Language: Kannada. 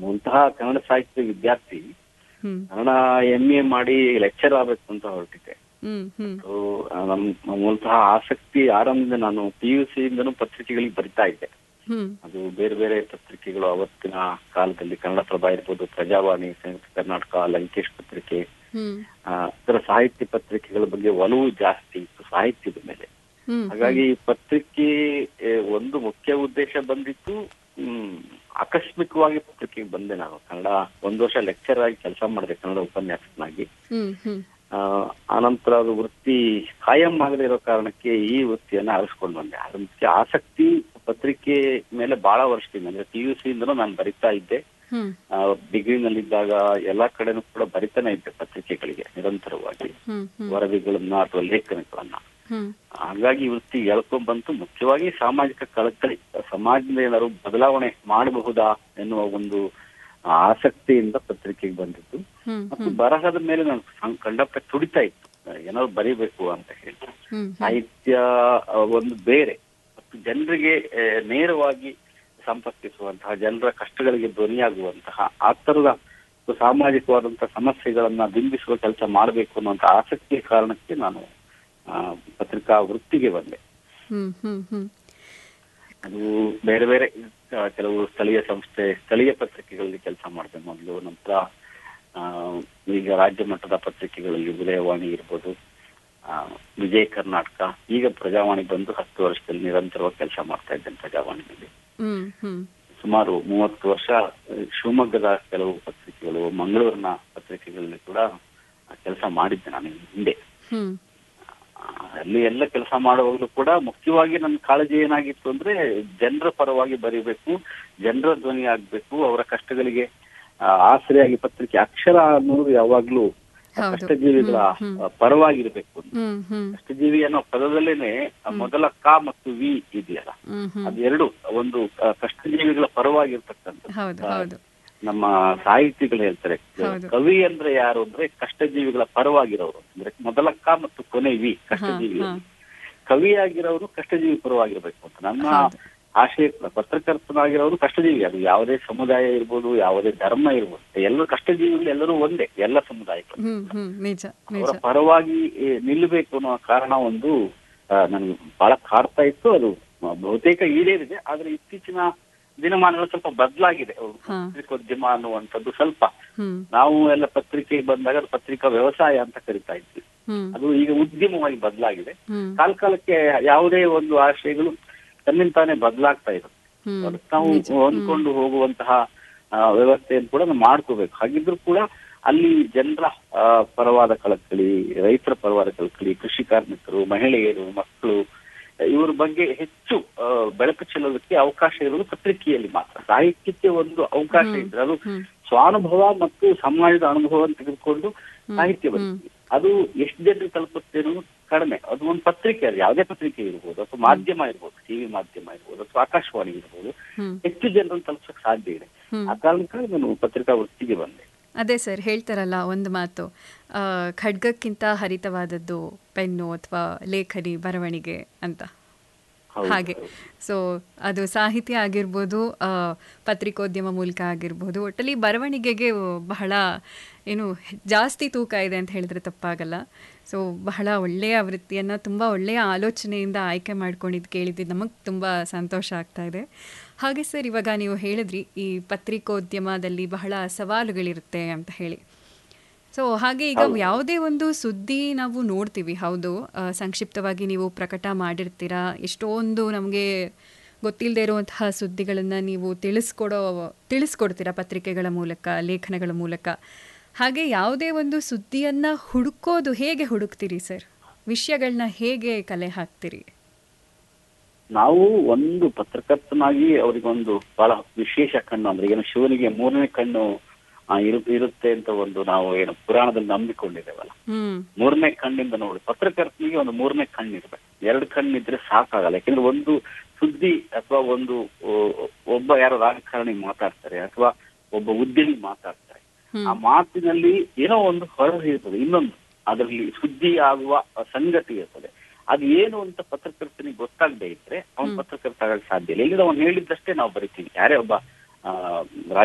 ಮೂಲತಃ ಕನ್ನಡ ಸಾಹಿತ್ಯ ವಿದ್ಯಾರ್ಥಿ ಹ್ಮ್ ಕನ್ನಡ ಎಂ ಎ ಮಾಡಿ ಲೆಕ್ಚರ್ ಆಗ್ಬೇಕು ಅಂತ ಹೊರಟಿದ್ದೆ ಹ್ಮ್ ಹ್ಮ್ ಸೊ ನಮ್ ಮೂಲತಃ ಆಸಕ್ತಿ ಆರಂಭದಿಂದ ನಾನು ಪಿ ಯು ಸಿ ಇಂದನೂ ಪತ್ರಿಕೆಗಳಿಗೆ ಬರಿತಾ ಇದ್ದೆ ಹ್ಮ್ ಅದು ಬೇರೆ ಬೇರೆ ಪತ್ರಿಕೆಗಳು ಅವತ್ತಿನ ಕಾಲದಲ್ಲಿ ಕನ್ನಡ ಪ್ರಭಾ ಇರ್ಬೋದು ಪ್ರಜಾವಾಣಿ ಸಂಯುಕ್ತ ಕರ್ನಾಟಕ ಲಂಕೇಶ್ ಪತ್ರಿಕೆ ಹ್ಮ್ ಆ, ಇತರ ಸಾಹಿತ್ಯ ಪತ್ರಿಕೆಗಳ ಬಗ್ಗೆ ಒಲವು ಜಾಸ್ತಿ ಇತ್ತು ಸಾಹಿತ್ಯದ ಮೇಲೆ ಹ್ಮ್ ಹಾಗಾಗಿ ಈ ಪತ್ರಿಕೆ ಏ, ಒಂದು ಮುಖ್ಯ ಉದ್ದೇಶ ಬಂದಿತ್ತು ಹ್ಮ್ ಆಕಸ್ಮಿಕವಾಗಿ ಪತ್ರಿಕೆಗೆ ಬಂದೆ ನಾನು ಕನ್ನಡ ಒಂದು ವರ್ಷ ಲೆಕ್ಚರ್ ಆಗಿ ಕೆಲಸ ಮಾಡಿದೆ ಕನ್ನಡ ಉಪನ್ಯಾಸಕನಾಗಿ ಹ್ಮ್ ಹ್ಮ್ ಆ, ಆನಂತರ ಅದು ವೃತ್ತಿ ಕಾಯಂ ಆಗದೆ ಇರೋ ಕಾರಣಕ್ಕೆ ಈ ವೃತ್ತಿಯನ್ನ ಆರಿಸ್ಕೊಂಡು ಬಂದೆ ಅದಕ್ಕೆ ಆಸಕ್ತಿ ಪತ್ರಿಕೆ ಮೇಲೆ ಬಹಳ ವರ್ಷದಿಂದ ಅಂದ್ರೆ ಪಿ ಯು ಸಿ ಇಂದನೂ ನಾನು ಬರಿತಾ ಇದ್ದೆ ಹ್ಮ್ ಡಿಗ್ರಿನಲ್ಲಿದ್ದಾಗ ಎಲ್ಲಾ ಕಡೆನೂ ಕೂಡ ಬರಿತಾನೆ ಇದ್ದೆ ಪತ್ರಿಕೆಗಳಿಗೆ ನಿರಂತರವಾಗಿ ಹ್ಮ್ ಹ್ಮ್ ವರದಿಗಳನ್ನ ಅಥವಾ ಲೇಖನಗಳನ್ನ ಹ್ಮ್ ಹಾಗಾಗಿ ಈ ವೃತ್ತಿ ಎಳ್ಕೊಂಡ್ ಬಂತು ಮುಖ್ಯವಾಗಿ ಸಾಮಾಜಿಕ ಕಳಕಳಿ ಸಮಾಜದಿಂದ ಏನಾದ್ರು ಬದಲಾವಣೆ ಮಾಡಬಹುದಾ ಎನ್ನುವ ಒಂದು ಆಸಕ್ತಿಯಿಂದ ಪತ್ರಿಕೆಗೆ ಬಂದಿದ್ದು ಹ್ಮ್ ಮತ್ತು ಬರಹದ ಮೇಲೆ ನಾನು ಸಂ- ಕಂಡಪಟ್ಟೆ ತುಡಿತಾ ಇತ್ತು ಏನಾದ್ರು ಬರೀಬೇಕು ಅಂತ ಹೇಳಿ ಹ್ಮ್ ಸಾಹಿತ್ಯ ಆ, ಒಂದು ಬೇರೆ ಮತ್ತು ಜನರಿಗೆ ಆ, ನೇರವಾಗಿ ಸಂಪರ್ಕಿಸುವಂತಹ ಜನರ ಕಷ್ಟಗಳಿಗೆ ಧ್ವನಿಯಾಗುವಂತಹ ಆ ತರದ ಸಾಮಾಜಿಕವಾದಂತಹ ಸಮಸ್ಯೆಗಳನ್ನ ಬಿಂಬಿಸುವ ಕೆಲಸ ಮಾಡಬೇಕು ಅನ್ನುವಂತ ಆಸಕ್ತಿಯ ಕಾರಣಕ್ಕೆ ನಾನು ಆ, ಪತ್ರಿಕಾ ವೃತ್ತಿಗೆ ಬಂದೆ ಹ್ಮ್ ಹ್ಮ್ ಹ್ಮ್ ಅದು ಬೇರೆ ಬೇರೆ ಆ, ಕೆಲವು ಸ್ಥಳೀಯ ಸಂಸ್ಥೆ ಸ್ಥಳೀಯ ಪತ್ರಿಕೆಗಳಲ್ಲಿ ಕೆಲಸ ಮಾಡಿದೆ ಮೊದಲು ನಂತರ ಆ, ಈಗ ರಾಜ್ಯ ಮಟ್ಟದ ಪತ್ರಿಕೆಗಳಲ್ಲಿ ಉದಯವಾಣಿ ಇರ್ಬೋದು ಆ, ವಿಜಯ ಕರ್ನಾಟಕ ಈಗ ಪ್ರಜಾವಾಣಿ ಬಂದು ಹತ್ತು ವರ್ಷದಲ್ಲಿ ನಿರಂತರವಾಗಿ ಕೆಲಸ ಮಾಡ್ತಾ ಇದ್ದೇನೆ ಪ್ರಜಾವಾಣಿಯಲ್ಲಿ ಹ್ಮ್ ಹ್ಮ್ ಸುಮಾರು ಮೂವತ್ತು ವರ್ಷ ಆ, ಶಿವಮೊಗ್ಗದ ಕೆಲವು ಪತ್ರಿಕೆಗಳು ಮಂಗಳೂರಿನ ಪತ್ರಿಕೆಗಳಲ್ಲಿ ಕೂಡ ಕೆಲಸ ಮಾಡಿದ್ದೆ ನಾನು ಹಿಂದೆ ಹ್ಮ್ ಆ, ಅಲ್ಲಿ ಎಲ್ಲ ಕೆಲಸ ಮಾಡುವಾಗಲೂ ಕೂಡ ಮುಖ್ಯವಾಗಿ ನನ್ನ ಕಾಳಜಿ ಏನಾಗಿತ್ತು ಅಂದ್ರೆ ಜನರ ಪರವಾಗಿ ಬರೀಬೇಕು ಜನರ ಧ್ವನಿ ಆಗ್ಬೇಕು ಅವರ ಕಷ್ಟಗಳಿಗೆ ಆ, ಆಸರೆಯಾಗಿ ಪತ್ರಿಕೆ ಅಕ್ಷರ ಅನ್ನೋದು ಯಾವಾಗ್ಲೂ ಹೌದು. ಕಷ್ಟಜೀವಿಗಳ ಹ್ಮ್, ಆ, ಪರವಾಗಿರ್ಬೇಕು ಅಂತ. ಹ್ಮ್ ಹ್ಮ್ ಕಷ್ಟಜೀವಿ ಅನ್ನೋ ಪದದಲ್ಲೇನೆ ಆ ಮೊದಲ ಕ ಮತ್ತು ವಿ ಇದೆಯಲ್ಲ ಹ್ಮ್ ಹ್ಮ್ ಅದು ಎರಡು ಒಂದು ಆ, ಕಷ್ಟಜೀವಿಗಳ ಪರವಾಗಿರ್ತಕ್ಕಂಥ ಹೌದು ಹೌದು ನಮ್ಮ ಸಾಹಿತಿಗಳು ಹೇಳ್ತಾರೆ ಹೌದು. ಕವಿ ಅಂದ್ರೆ ಯಾರು ಅಂದ್ರೆ ಕಷ್ಟಜೀವಿಗಳ ಪರವಾಗಿರೋರು ಅಂದ್ರೆ ಮೊದಲ ಕ ಮತ್ತು ಕೊನೆ ವಿ ಕಷ್ಟಜೀವಿ ಹಾ. ಕವಿಯಾಗಿರೋರು ಕಷ್ಟಜೀವಿ ಪರವಾಗಿರ್ಬೇಕು ಅಂತ ನನ್ನ ಹೌದು. ಆಶಯ ಕೂಡ. ಪತ್ರಕರ್ತನಾಗಿರೋರು ಕಷ್ಟಜೀವಿ ಅದು ಯಾವುದೇ ಸಮುದಾಯ ಇರ್ಬೋದು ಯಾವುದೇ ಧರ್ಮ ಇರ್ಬೋದು ಎಲ್ಲರೂ ಕಷ್ಟಜೀವಿಗಳು ಎಲ್ಲರೂ ಒಂದೇ ಎಲ್ಲ ಸಮುದಾಯಗಳು ಹ್ಮ್ ಹ್ಮ್ ನಿಜ ನಿಜ ಅವರ ಪರವಾಗಿ ಏ, ನಿಲ್ಲಬೇಕು ಅನ್ನೋ ಕಾರಣ ಒಂದು ಆ, ನನ್ಗೆ ಬಹಳ ಕಾಡ್ತಾ ಇತ್ತು ಅದು ಬಹುತೇಕ ಈಡೇರಿದೆ ಆದ್ರೆ ಇತ್ತೀಚಿನ ದಿನಮಾನಗಳು ಸ್ವಲ್ಪ ಬದಲಾಗಿದೆ ಹಾ. ಪತ್ರಿಕೋದ್ಯಮ ಅನ್ನುವಂಥದ್ದು ಸ್ವಲ್ಪ ಹ್ಮ್ ನಾವು ಎಲ್ಲ ಪತ್ರಿಕೆಗೆ ಬಂದಾಗ ಅದು ಪತ್ರಿಕಾ ವ್ಯವಸಾಯ ಅಂತ ಕರಿತಾ ಇದ್ವಿ ಹ್ಮ್ ಅದು ಈಗ ಉದ್ಯಮವಾಗಿ ಬದಲಾಗಿದೆ ಹ್ಮ್ ಕಾಲ ಕಾಲಕ್ಕೆ ಯಾವುದೇ ಒಂದು ಆಶಯಗಳು ತನ್ನಿಂತಾನೇ ಬದಲಾಗ್ತಾ ಇರುತ್ತೆ ಹ್ಮ್ ಅದಕ್ಕೆ ನಾವು ನಿಜ. ಹೊಂದ್ಕೊಂಡು ಹೋಗುವಂತಹ ಆ, ವ್ಯವಸ್ಥೆಯನ್ನು ಕೂಡ ನಾವು ಮಾಡ್ಕೋಬೇಕು ಹಾಗಿದ್ರು ಕೂಡ ಅಲ್ಲಿ ಜನರ ಆ, ಪರವಾದ ಕಳಕಳಿ ರೈತರ ಪರವಾದ ಕಳಕಳಿ ಕೃಷಿ ಕಾರ್ಮಿಕರು ಮಹಿಳೆಯರು ಮಕ್ಕಳು ಇವ್ರ ಬಗ್ಗೆ ಹೆಚ್ಚು ಆ, ಬೆಳಕು ಚೆಲ್ಲೋದಕ್ಕೆ ಅವಕಾಶ ಇರೋದು ಪತ್ರಿಕೆಯಲ್ಲಿ ಮಾತ್ರ ಸಾಹಿತ್ಯಕ್ಕೆ ಒಂದು ಅವಕಾಶ ಹ್ಮ್. ಇದ್ರೆ ಅದು ಹ್ಮ್ ಸ್ವಾನುಭವ ಮತ್ತು ಸಮಾಜದ ಅನುಭವವನ್ನು ತೆಗೆದುಕೊಂಡು ಹ್ಮ್. ಸಾಹಿತ್ಯ ಬರೀತೀವಿ ಅದು ಎಷ್ಟು ಜನರಿಗೆ ತಲುಪುತ್ತೆ ಅನ್ನೋದು ಕಡಿಮೆ ಅದು ಒಂದು ಪತ್ರಿಕೆ ಅದು ಯಾವುದೇ ಪತ್ರಿಕೆ ಇರ್ಬೋದು ಅಥವಾ ಮಾಧ್ಯಮ ಇರ್ಬೋದು ಟಿವಿ ಮಾಧ್ಯಮ ಇರ್ಬೋದು ಅಥವಾ ಆಕಾಶವಾಣಿ ಇರ್ಬೋದು ಹ್ಮ್ ಹೆಚ್ಚು ಜನರನ್ನು ತಲುಪಕ್ಕೆ ಸಾಧ್ಯ ಇದೆ ಹ್ಮ್ ಆ ಕಾರಣಕ್ಕಾಗಿ ನಾನು ಪತ್ರಿಕಾ ವೃತ್ತಿಗೆ ಬಂದೆ ಅದೇ ಸರ್ ಹೇಳ್ತಾರಲ್ಲ ಒಂದು ಮಾತು ಆ, ಖಡ್ಗಕ್ಕಿಂತ ಹರಿತವಾದದ್ದು ಪೆನ್ನು ಅಥವಾ ಲೇಖನಿ ಬರವಣಿಗೆ ಅಂತ ಹೌದು, ಹಾಗೆ ಹೌದು. ಸೊ ಅದು ಸಾಹಿತ್ಯ ಆಗಿರ್ಬೋದು ಆ, ಪತ್ರಿಕೋದ್ಯಮ ಮೂಲಕ ಆಗಿರ್ಬೋದು ಒಟ್ಟಲ್ಲಿ ಬರವಣಿಗೆಗೆ ಬಹಳ ಏನು ಜಾಸ್ತಿ ತೂಕ ಇದೆ ಅಂತ ಹೇಳಿದ್ರೆ ತಪ್ಪಾಗಲ್ಲ ಸೊ ಬಹಳ ಒಳ್ಳೆಯ ವೃತ್ತಿಯನ್ನು ತುಂಬ ಒಳ್ಳೆಯ ಆಲೋಚನೆಯಿಂದ ಆಯ್ಕೆ ಮಾಡ್ಕೊಂಡಿದ್ದು ಕೇಳಿದ್ದು ನಮಗೆ ತುಂಬ ಸಂತೋಷ ಆಗ್ತಾ ಇದೆ ಹಾಗೆ ಸರ್ ಇವಾಗ ನೀವು ಹೇಳಿದ್ರಿ ಈ ಪತ್ರಿಕೋದ್ಯಮದಲ್ಲಿ ಬಹಳ ಸವಾಲುಗಳಿರುತ್ತೆ ಅಂತ ಹೇಳಿ ಸೊ ಹಾಗೆ ಈಗ ಯಾವುದೇ ಒಂದು ಸುದ್ದಿ ನಾವು ನೋಡ್ತೀವಿ ಹೌದು ಆ, ಸಂಕ್ಷಿಪ್ತವಾಗಿ ನೀವು ಪ್ರಕಟ ಮಾಡಿರ್ತೀರಾ ಎಷ್ಟೊಂದು ನಮಗೆ ಗೊತ್ತಿಲ್ಲದೆ ಇರುವಂತಹ ಸುದ್ದಿಗಳನ್ನು ನೀವು ತಿಳಿಸ್ಕೊಡೋ ತಿಳಿಸ್ಕೊಡ್ತೀರಾ ಪತ್ರಿಕೆಗಳ ಮೂಲಕ ಲೇಖನಗಳ ಮೂಲಕ ಹಾಗೆ ಯಾವುದೇ ಒಂದು ಸುದ್ದಿಯನ್ನು ಹುಡುಕೋದು ಹೇಗೆ ಹುಡುಕ್ತೀರಿ ಸರ್ ವಿಷಯಗಳನ್ನ ಹೇಗೆ ಕಲೆ ಹಾಕ್ತೀರಿ ನಾವು ಒಂದು ಪತ್ರಕರ್ತನಾಗಿ ಅವರಿಗೊಂದು ಬಹಳ ವಿಶೇಷ ಕಣ್ಣು ಅಂದ್ರೆ ಏನು ಶಿವನಿಗೆ ಮೂರನೇ ಕಣ್ಣು ಆ, ಇರು ಇರುತ್ತೆ ಅಂತ ಒಂದು ನಾವು ಏನು ಪುರಾಣದಲ್ಲಿ ನಂಬಿಕೊಂಡಿದ್ದೇವಲ್ಲ ಹ್ಮ್ ಮೂರನೇ ಕಣ್ಣಿಂದ ನೋಡಿ ಪತ್ರಕರ್ತನಿಗೆ ಒಂದು ಮೂರನೇ ಕಣ್ಣು ಇರ್ಬೇಕು ಎರಡು ಕಣ್ಣಿದ್ರೆ ಸಾಕಾಗಲ್ಲ ಯಾಕಂದ್ರೆ ಒಂದು ಸುದ್ದಿ ಅಥವಾ ಒಂದು ಓ- ಒಬ್ಬ ಯಾರೋ ರಾಜಕಾರಣಿ ಮಾತಾಡ್ತಾರೆ ಅಥವಾ ಒಬ್ಬ ಉದ್ಯಮಿ ಮಾತಾಡ್ತಾರೆ ಹ್ಮ್. ಆ ಮಾತಿನಲ್ಲಿ ಏನೋ ಒಂದು ಹೊರಗೆ ಇರ್ತದೆ ಇನ್ನೊಂದು ಅದರಲ್ಲಿ ಸುದ್ದಿ ಆಗುವ ಸಂಗತಿ ಇರ್ತದೆ ಅದು ಏನು ಅಂತ ಪತ್ರಕರ್ತನಿಗೆ ಗೊತ್ತಾಗದೇ ಇದ್ರೆ ಅವನ್ ಪತ್ರಕರ್ತ ಆಗಕ್ಕೆ ಸಾಧ್ಯ ಇಲ್ಲ ಇಲ್ಲಿಂದ ಅವ್ನು ಹೇಳಿದ್ದಷ್ಟೇ ನಾವು ಬರಿತೀವಿ ಯಾರೇ ಒಬ್ಬ ಆ,